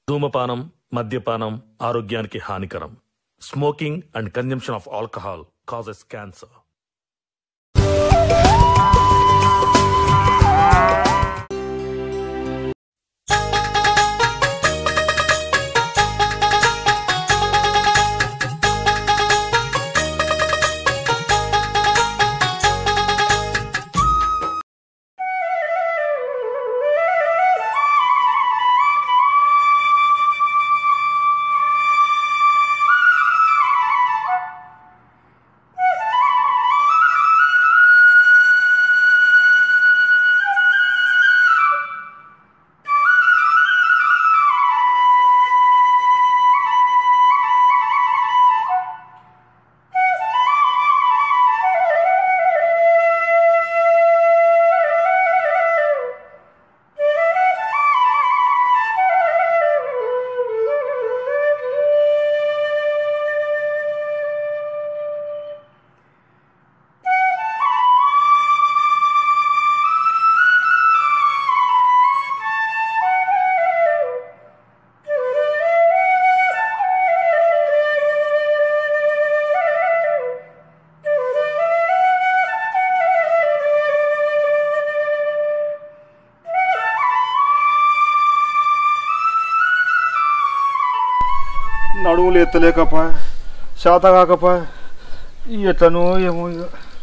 ధూమపానం మద్యపానం ఆరోగ్యానికి హానికరం smoking and consumption of alcohol causes cancer నడుములు ఎత్తలేకపా శాత కాకపా ఎట్లనో ఏమో ఇక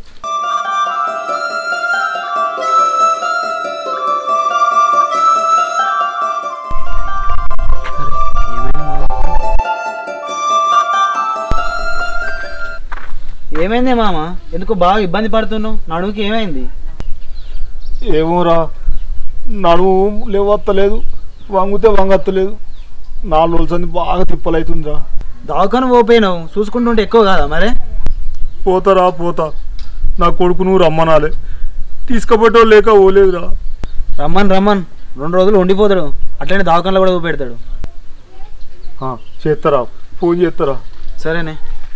ఏమైంది మామ ఎందుకు బాగా ఇబ్బంది పడుతున్నావు నడుముకి ఏమైంది ఏమోరా నడుము లేవత్తలేదు వంగితే వంగత్తలేదు నాలుగు రోజులు సంది బాగా తిప్పలవుతుందిరా దవాఖాన పోపోయినావు చూసుకుంటుంటే ఎక్కువ కాదా మరే పోతారా పోతా నా కొడుకు నువ్వు రమ్మనాలే తీసుకుపోయేటో లేక ఓలేదురా రమ్మన్ రమ్మన్ రెండు రోజులు ఉండిపోతాడు అట్లనే దవాఖానలో కూడా పెడతాడు ఆ, చేస్తారా ఫోన్ చేస్తారా సరేనే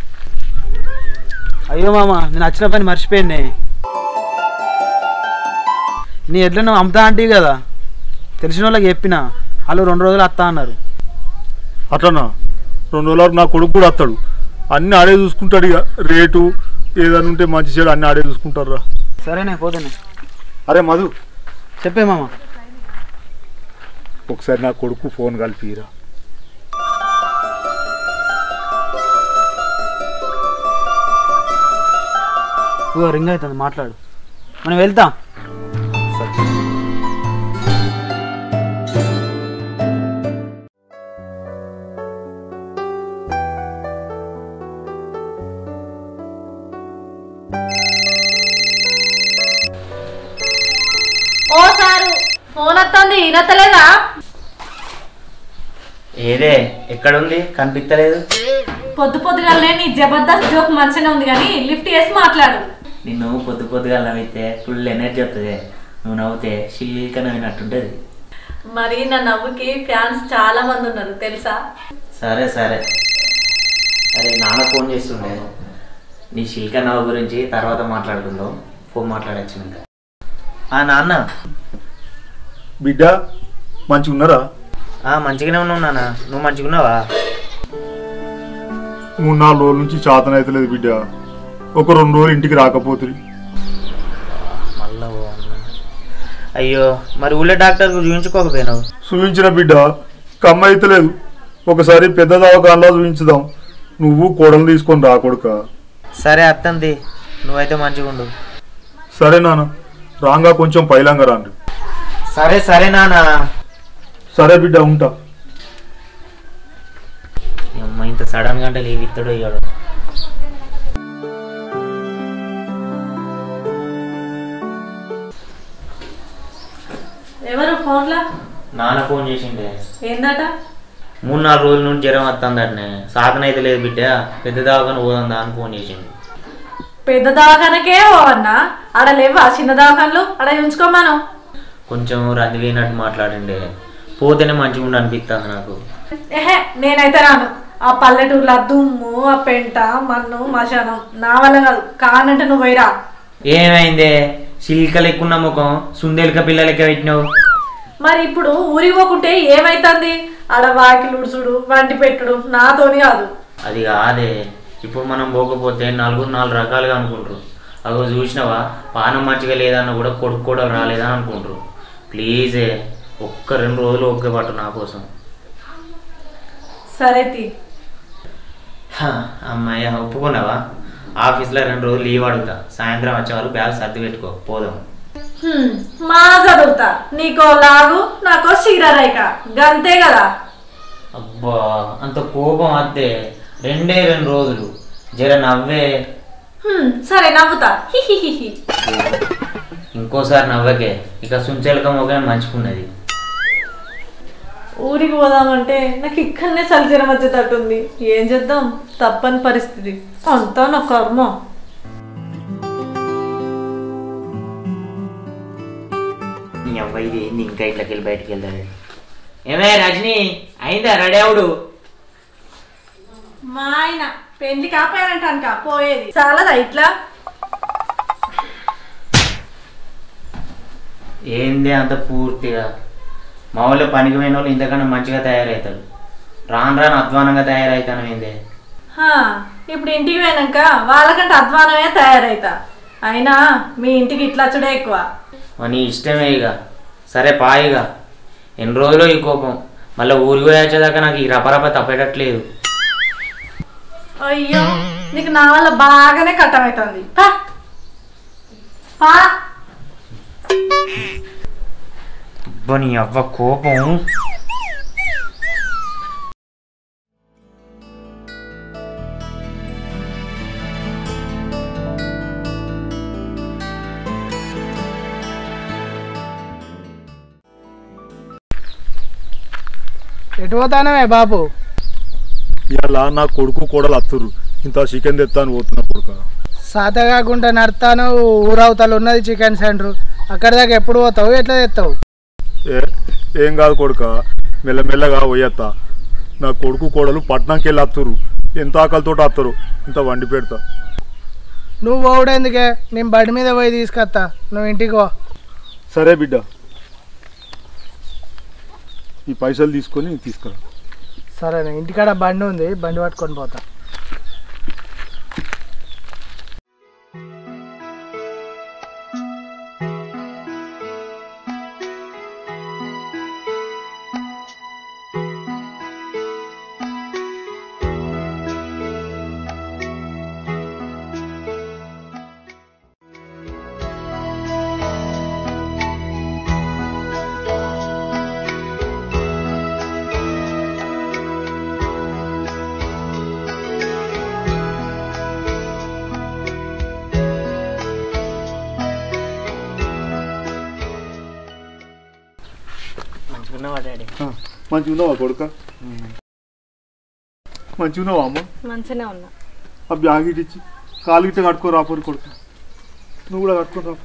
అయ్యో మామ నేను వచ్చిన పని మర్చిపోయానే నీ ఎట్లా నువ్వు అమ్ముతా అంటే కదా తెలిసిన వాళ్ళకి చెప్పిన వాళ్ళు రెండు రోజులు వస్తా అన్నారు అట్లనా రెండు రోజుల వరకు నా కొడుకు కూడా వస్తాడు అన్నీ ఆడే చూసుకుంటాడు ఇక రేటు ఏదైనా ఉంటే మంచి చెడు అన్నీ ఆడే చూసుకుంటారు రా సరేనే పోతేనే అరే మధు చెప్పే మామ ఒకసారి నా కొడుకు ఫోన్ కలిపిరా ఇగో రింగ్ అవుతుంది మాట్లాడు మనం వెళ్తాం ఓ సారు ఫోన్ వస్తుంది ఈనత్తలేదా ఏదే ఎక్కడుంది కనిపించలేదు పొద్దు పొద్దుగాలనే నీ జబర్దస్త్ జోక్ మంచిగానే ఉంది కానీ లిఫ్ట్ చేసి మాట్లాడు నిన్ను పొద్దు పొద్దుగా నవ్వితే ఫుల్ ఎనర్జీ వస్తుంది నువ్వు నవ్వుతే షిల్క నవ్వినట్టుంటుంది మరి నా నవ్వుకి ఫ్యాన్స్ చాలా మంది ఉన్నారు తెలుసా సరే సరే అరే నాన్న ఫోన్ చేస్తుండే నీ శిల్క నవ్వు గురించి తర్వాత మాట్లాడుకుందాం ఫోన్ మాట్లాడచ్చు ఆ నాన్న బిడ్డ మంచిగా ఉన్నారా ఆ, మంచిగానే ఉన్నావు నాన్న నువ్వు మంచిగా ఉన్నావా మూడు నాలుగు రోజుల నుంచి చాతన అవుతలేదు బిడ్డ ఒక రెండు రోజులు ఇంటికి రాకపోతుంది మళ్ళా ఓ అన్న. అయ్యో మరి ఊళ్ళో డాక్టర్ చూపించుకోకపోయినావు చూపించిన బిడ్డ కమ్మ అయితలేదు ఒకసారి పెద్ద దవాఖానలో చూపించుదాం నువ్వు కోడలు తీసుకొని రా కొడుక సరే అత్తంది నువ్వైతే మంచిగా ఉండు సరే నాన్న రాంగా కొంచెం పైలంగా రాండి సరే సరే నాన్న సరే బిడ్డ ఉంటా అమ్మ ఇంత సడన్ గా అంటే లీవ్ ఇస్తాడు అయ్యాడు ఎవరు ఫోన్లా నాన్న ఫోన్ చేసిండే ఏందట మూడు నాలుగు రోజుల నుండి జ్వరం వస్తుందటనే సాధన అయితే లేదు బిడ్డ పెద్ద దావగానే పోదా అని ఫోన్ చేసిండు పెద్ద దవాఖానకే పోవన్నా ఆడ లేవా చిన్న దవాఖానలు ఆడ ఉంచుకోమాను కొంచెం రంది వేయనట్టు మాట్లాడిండే పోతేనే మంచిగా ఉండి అనిపిస్తుంది నాకు ఏహే నేనైతే రాను ఆ పల్లెటూర్లో ఆ దుమ్ము ఆ పెంట మన్ను మశానం నా వల్ల కాదు కానంటే నువ్వు పోయిరా ఏమైందే సిల్క లెక్కున్న ముఖం సుందేలిక పిల్ల లెక్క పెట్టినావు మరి ఇప్పుడు ఊరికి పోకుంటే ఏమైతుంది ఆడ వాకిలు ఉడుచుడు వంటి పెట్టుడు నాతోని కాదు అది కాదే ఇప్పుడు మనం పోకపోతే నలుగురు నాలుగు రకాలుగా అనుకుంటారు అగో చూసినావా పానం మంచిగా లేదన్న కూడా కొడుకు కూడా రాలేదా అనుకుంటారు ప్లీజే ఒక్క రెండు రోజులు ఒకే పట్టు నా కోసం సరే తీ హ, అమ్మాయి ఒప్పుకున్నావా ఆఫీస్లో రెండు రోజులు లీవ్ అడుగుతా సాయంత్రం వచ్చే వరకు బ్యాగ్ సర్ది పెట్టుకో పోదాం హ్మ్, మా చదువుతా నీకో లాగు నాకో చీరరైక గంతే కదా అబ్బా అంత కోపం అద్దే రెండే రెండు రోజులు జర నవ్వే హ్మ్, సరే నవ్వుతా హిహిహిహి ఇంకోసారి నవ్వకే ఇక సుంచెలక మొగ మంచుకున్నది ఊరికి పోదామంటే నాకు ఇక్కడనే సలిజరం వచ్చేటట్టుంది ఏం చేద్దాం తప్పని పరిస్థితి అంతా నా కర్మ నీ అబ్బాయి ఇది ఏంది ఇంకా ఇట్లకి వెళ్ళి బయటికి వెళ్తాడు ఏమే రజని అయిందా రెడీ అవుడు మా ఆయన పెళ్లి కాపాయంటానుక పోయేది చాలదా ఇట్లా ఏంది అంత పూర్తిగా మా ఊళ్ళో పనికి పోయిన వాళ్ళు ఇంతకన్నా మంచిగా తయారవుతారు రాను రాను అధ్వానంగా తయారవుతాను ఏందే హా, ఇప్పుడు ఇంటికి పోయినాక వాళ్ళకంటే అధ్వానమే తయారైతా అయినా మీ ఇంటికి ఇట్లా వచ్చుడే ఎక్కువ మరి నీ ఇష్టమే ఇక సరే పాయిగా ఎన్ని రోజులు ఈ కోపం మళ్ళీ ఊరికి పోయి వచ్చేదాకా నాకు ఈ రపరప తప్పేటట్లేదు అయ్యో నీకు నా వల్ల బాగానే కట్టమవుతుంది పా పా అబ్బా నీ అవ్వ కోపం ఎటు పోతానమే బాబు ఇలా నా కొడుకు కోడలు అత్తురు ఇంత చికెన్ తెస్తాను పోతున్నా కొడుక సాత కాకుండా నడతాను ఊరవతలు ఉన్నది చికెన్ సెంటర్ అక్కడి దాకా ఎప్పుడు పోతావు ఎట్లా తెస్తావు ఏ ఏం కాదు కొడుక మెల్లమెల్లగా పోయేత్తా నా కొడుకు కోడలు పట్నంకి వెళ్ళి అత్తురు ఎంత ఆకలితో అత్తరు ఇంత వండి పెడతా నువ్వు పోవడెందుకే నేను బండి మీద పోయి తీసుకొస్తా నువ్వు ఇంటికి పో సరే బిడ్డ ఈ పైసలు తీసుకొని తీసుకురా సరే ఇంటికాడ బండి ఉంది బండి పట్టుకొని పోతా మంచిగున్నావా డాడీ మంచిగా ఉన్నావా కొడుక మంచిగా ఉన్నావా అమ్మ మంచిగానే ఉన్నా ఆ బ్యాగ్ ఇటు ఇచ్చి కాలు గిట్ట కట్టుకో రాపోరు కొడుక నువ్వు కూడా కట్టుకొని రాపో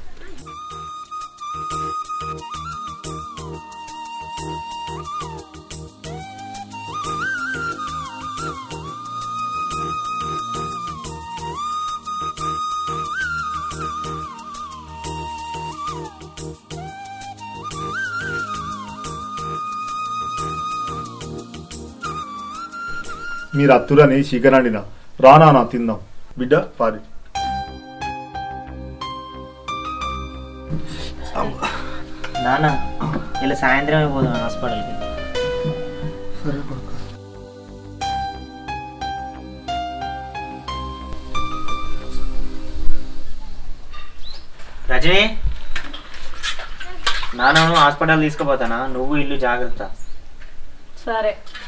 మీరు అత్తురని చికెన్ వండినా రానా నా తిందాం బిడ్డ పారి నాన్న ఇలా సాయంత్రమే పోదాం హాస్పిటల్కి సరే కొడుక రజని నాన్నను హాస్పిటల్ తీసుకుపోతానా నువ్వు ఇల్లు జాగ్రత్త సరే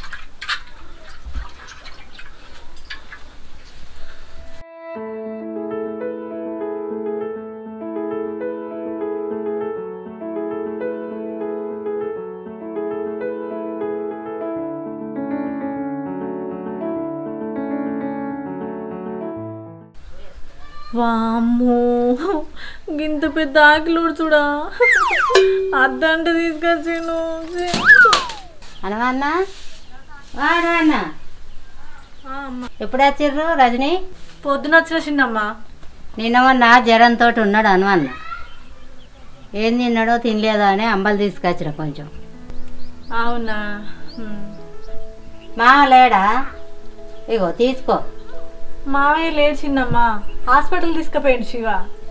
వామ్మో గింత పెద్ద ఆకిలు చూడా అద్దంటే తీసుకొచ్చాను అనవన్నా వాడు అన్న ఎప్పుడు వచ్చిర్రు రజని పొద్దున వచ్చిన చిన్నమ్మ నిన్నమన్నా జ్వరంతో ఉన్నాడు అనవన్న ఏం తిన్నాడో తినలేదో అని అంబలు తీసుకొచ్చిన కొంచెం అవునా మా లేడా ఇగో తీసుకో మావయ్య లేడు చిన్నమ్మ హాస్పిటల్ తీసుకుపోయింది శివ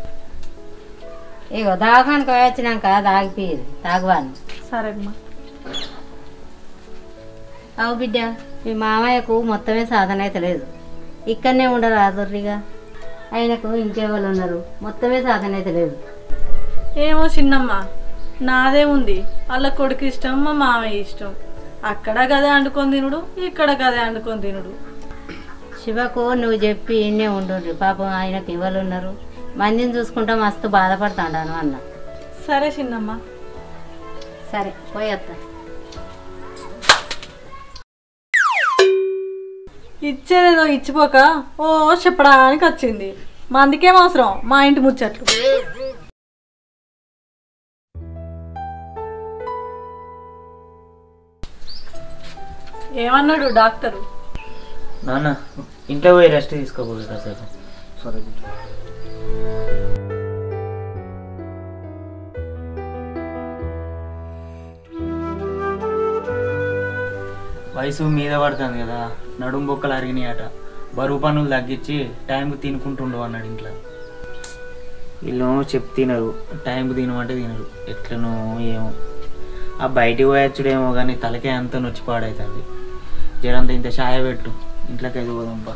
ఇగో దవాఖానకు పోయి వచ్చినాక తాగిపోయేది తాగువాను సరే అమ్మా అవు బిడ్డ మీ మామయ్యకు మొత్తమే సాధన అయితే లేదు ఇక్కడనే ఉండరు ఆదుర్రిగా ఆయనకు ఇంకెవరు ఉన్నారు మొత్తమే సాధన అయితే లేదు ఏమో చిన్నమ్మ నాదే ఉంది వాళ్ళ కొడుకు ఇష్టం మా మామయ్య ఇష్టం అక్కడ గదే వండుకొని తినుడు ఇక్కడ గదే వండుకొని తినుడు శివకు నువ్వు చెప్పి ఇన్నే ఉండు పాపం ఆయనకు ఎవరు ఉన్నారు మందిని చూసుకుంటా మస్తు బాధపడతాడాను అన్న సరే చిన్నమ్మ సరే పోయొత్తా ఇచ్చేదేదో ఇచ్చిపోక ఓ చెప్పడానికి వచ్చింది మా అందుకేం అవసరం మా ఇంటి ముచ్చట్లు ఏమన్నాడు డాక్టరు నాన్న ఇంట్లో పోయి రెస్ట్ తీసుకోబోదు కాసేపు సరే బిడ్డ వయసు మీద పడుతుంది కదా నడుం బొక్కలు అరిగినాయి అట బరువు పనులు తగ్గించి టైంకి తినుకుంటుండు అన్నాడు ఇంట్లో వీళ్ళు చెప్పు తినరు టైంకి తినమంటే తినరు ఎట్లనో ఏమో ఆ బయటికి పోయచ్చుడేమో కానీ తలకే అంత నొచ్చి పాడవుతుంది జరంత ఇంత ఛాయ పెట్టు ఇంట్లోకి అయితే పోదాంపా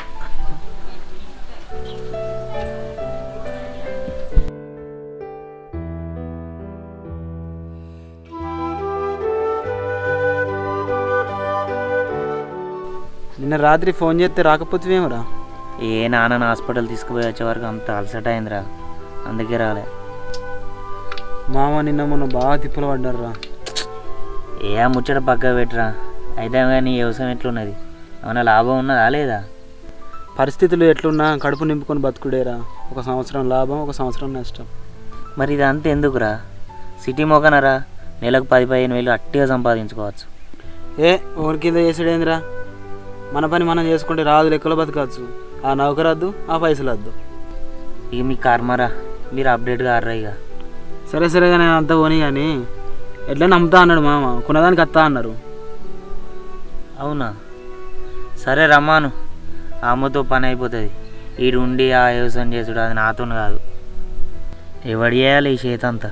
నిన్న రాత్రి ఫోన్ చేస్తే రాకపోతేవేమరా ఏ నాన్న హాస్పిటల్ తీసుకుపోయి వచ్చే వరకు అంత అలసట అయిందిరా అందుకే రాలే మామ నిన్న మొన్న బాగా తిప్పలు పడ్డారా ఏ ఆ ముచ్చట పక్క పెట్టరా అయితే కానీ వ్యవసాయం ఎట్లున్నది ఏమైనా లాభం ఉన్నదా లేదా పరిస్థితులు ఎట్లున్నా కడుపు నింపుకొని బతుకుడేరా ఒక సంవత్సరం లాభం ఒక సంవత్సరం నష్టం మరి ఇదంతా ఎందుకురా సిటీ మొగనరా నెలకు పది పదిహేను వేలు అట్టిగా సంపాదించుకోవచ్చు ఏ ఓరి కింద చేసుడేందిరా మన పని మనం చేసుకుంటే రాదు లెక్కలో బతకచ్చు ఆ నౌకరద్దు ఆ పైసలు వద్దు ఇక మీ కర్మరా మీరు అప్డేట్ కారా ఇక సరే సరే కానీ అంతా పోనీ కానీ ఎట్లా నమ్ముతా అన్నాడు మామ కొనదానికి వస్తా అన్నారు అవునా సరే రమ్మాను ఆ అమ్మతో పని అయిపోతుంది ఈడు ఉండి ఆ వ్యవసాయం చేసుడు అది నాతో కాదు ఎవడు చేయాలి ఈ చేతంతా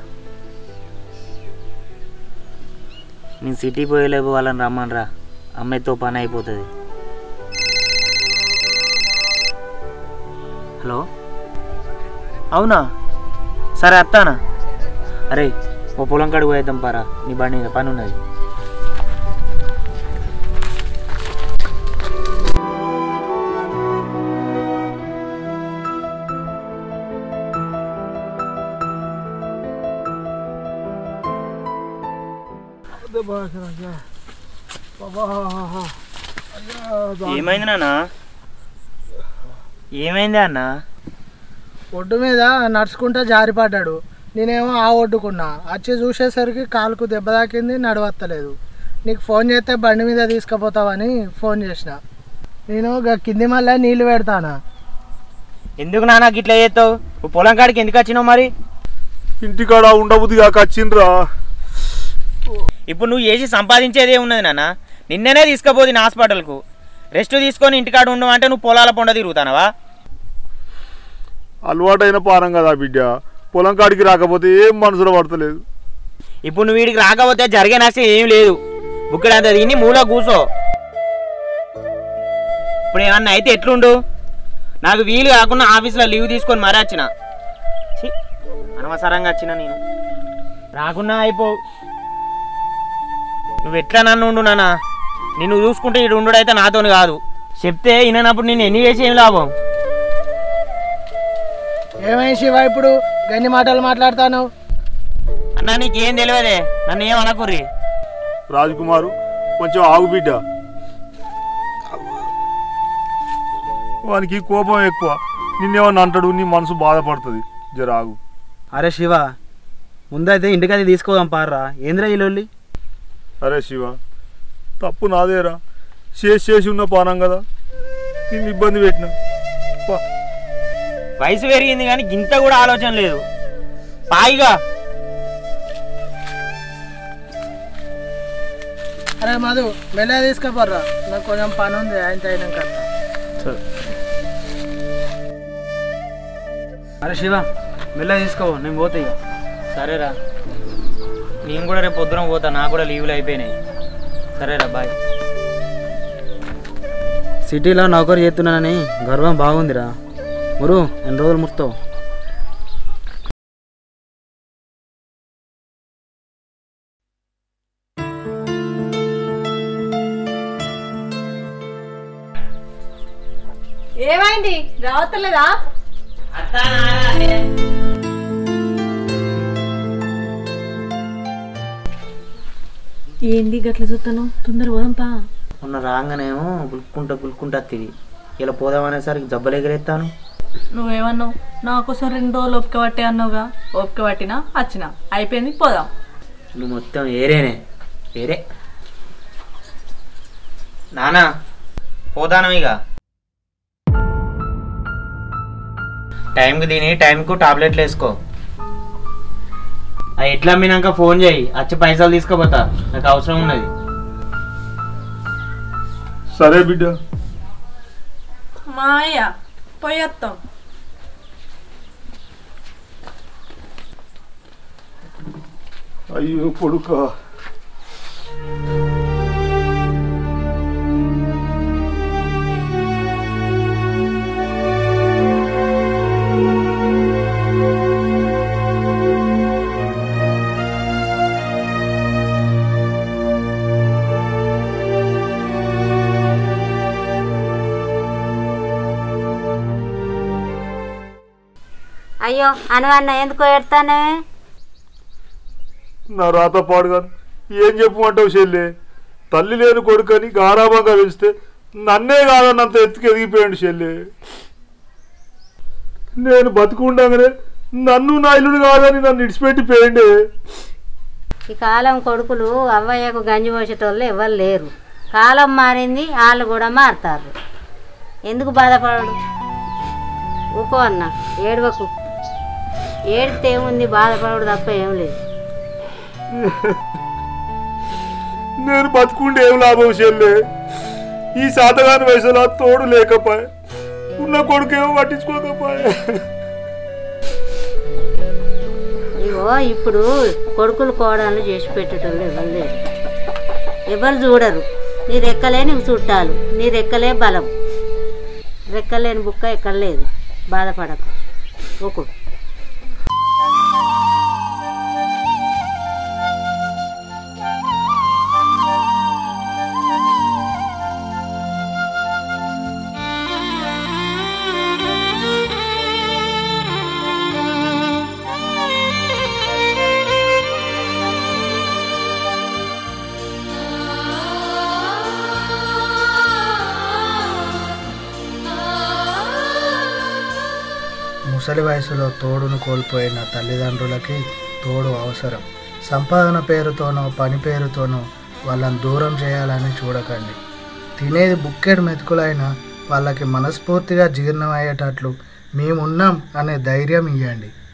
నేను సిటీ పోయలేపు వాళ్ళని రమ్మనరా అమ్మాయితో పని అయిపోతుంది హలో అవునా సరే అత్తానా అరే ఓ పొలం కాడికి పోయేద్దాం పారా నీ బండి మీద పని ఉన్నది ఏమైంది నాన్న ఏమైంది అన్న ఒడ్డు మీద నడుచుకుంటా జారిపడ్డాడు నేనేమో ఆ ఒడ్డుకున్నా వచ్చి చూసేసరికి కాలుకు దెబ్బ తాకింది నడవత్తలేదు నీకు ఫోన్ చేస్తే బండి మీద తీసుకుపోతావని ఫోన్ చేసిన నేను గా కింది మళ్ళీ నీళ్ళు పెడతానా ఎందుకు నాన్న గిట్లా చేస్తావు నువ్వు పొలం కాడికి ఎందుకు వచ్చినావు మరి ఇంటికాడ ఉండబుద్ది కాక వచ్చిండ్రా ఇప్పుడు నువ్వు చేసి సంపాదించేదే ఉన్నది నాన్న నిన్ననే తీసుకుపోదు నా హాస్పిటల్కు రెస్ట్ తీసుకొని ఇంటికాడ ఉండవు అంటే నువ్వు పొలాల పొండ తిరుగుతానవా అలవాటైన పారం కదా బిడ్డ పొలం కాడికి రాకపోతే ఏం మనసులో పడతలేదు ఇప్పుడు నువ్వు వీడికి రాకపోతే జరిగే నష్టం ఏం లేదు బుక్కడంత తిని మూల కూసో ఇప్పుడు ఏమన్నా అయితే ఎట్లుండు నాకు వీలు కాకుండా ఆఫీస్లో లీవ్ తీసుకొని మరీ వచ్చిన ఛీ, అనవసరంగా వచ్చిన నేను రాకున్నా అయిపో నువ్వు ఎట్లా నన్ను ఉండు నాన్న నిన్ను చూసుకుంటే ఇటు ఉండు అయితే నాతోని కాదు చెప్తే వినప్పుడు నేను ఎన్ని చేసి ఏం లాభం ఏమై శివ ఇప్పుడు గన్ని మాటలు మాట్లాడతాను అన్నా నీకేం తెలియదే నన్ను ఏం అనకుర్రి రాజకుమారు కొంచెం ఆగు బిడ్డ వానికి కోపం ఎక్కువ నిన్నేమన్నా అంటాడు నీ మనసు బాధపడుతుంది జర ఆగు అరే శివ ముందైతే ఇంటికైతే తీసుకోదాం పార్రా ఏంద్రా ఈ లొల్లి అరే శివ తప్పు నాదేరా చేసి చేసి ఉన్న పానం కదా నిన్ను ఇబ్బంది పెట్టిన పా. వయసు పెరిగింది కానీ గింత కూడా ఆలోచన లేదు పాయిగా అరే మధు మెల్ల తీసుకుపోర్రా నాకు కొంచెం పని ఉంది ఆయన అయినాక అరే శివ మెల్ల తీసుకో నేను పోతా ఇక సరేరా నేను కూడా రేపు పొద్దున పోతా నాకు కూడా లీవ్లు అయిపోయినాయి సరేరా బాయ్ సిటీలో నౌకరు చేస్తున్నానని గర్వం బాగుందిరా మురు ఎన్ని రోజులు ముర్తావు ఏమైంది రావట్లేదా ఏంది గట్ల చూస్తాను తొందర పోదాంపా మొన్న రాగానేమో గులుక్కుంటా గులుక్కుంటా తిరిగి ఇలా పోదామనేసరికి జబ్బలు ఎగరేస్తాను నువ్వేమన్నావు నా కోసం రెండు రోజులు ఓపిక పట్టే అన్నావుగా ఓపిక పట్టినా వచ్చినా అయిపోయింది పోదాం నువ్వు మొత్తం ఏరేనే ఏరే నానా పోతాను ఇక టైంకి తిని టైంకు టాబ్లెట్లు వేసుకో అవి ఎట్లా అమ్మినాక ఫోన్ చేయి వచ్చి పైసలు తీసుకోపోతా నాకు అవసరం ఉన్నది సరే బిడ్డ మాయ పోయేస్తాం అయ్యో కొడుక అయ్యో అనవన్న ఎందుకో ఎడతానే నా రాత పాడుగాను ఏం చెప్పమంటావు చెల్లి తల్లి లేని కొడుకని గారాభంగా పెంచితే నన్నే కాదన్నంత ఎత్తుకు ఎదిగిపోయాడు చెల్లి నేను బతుకుండగానే నన్ను నా ఇల్లుడు కాదని నన్ను ఇడిచిపెట్టి పోయిండే ఈ కాలం కొడుకులు అవ్వయ్యకు గంజి పోసేటోళ్ళు ఎవరు లేరు కాలం మారింది వాళ్ళు కూడా మారుతారు ఎందుకు బాధపడడు ఊకో అన్న ఏడవకు ఏడితే ఏముంది బాధపడడు తప్ప ఏం లేదు నేను బతుకుండే ఏం లాభం చెల్లె ఈ శాతగాని వయసులో తోడు లేకపోయే ఉన్న కొడుకేమో పట్టించుకోకపోయే ఇగో ఇప్పుడు కొడుకులు కోడళ్ళు చేసి పెట్టేటోళ్ళు ఎవరు లేరు ఎవరు చూడరు నీ రెక్కలే నీకు చుట్టాలు నీ రెక్కలే బలం రెక్కలేని బుక్క ఎక్కడ లేదు బాధపడకు ఊకు ముసలి వయసులో తోడును కోల్పోయిన తల్లిదండ్రులకి తోడు అవసరం సంపాదన పేరుతోనో పని పేరుతోనో వాళ్ళని దూరం చేయాలని చూడకండి తినేది బుక్కెడు మెతుకులైనా వాళ్ళకి మనస్ఫూర్తిగా జీర్ణమయ్యేటట్లు మేమున్నాం అనే ధైర్యం ఇవ్వండి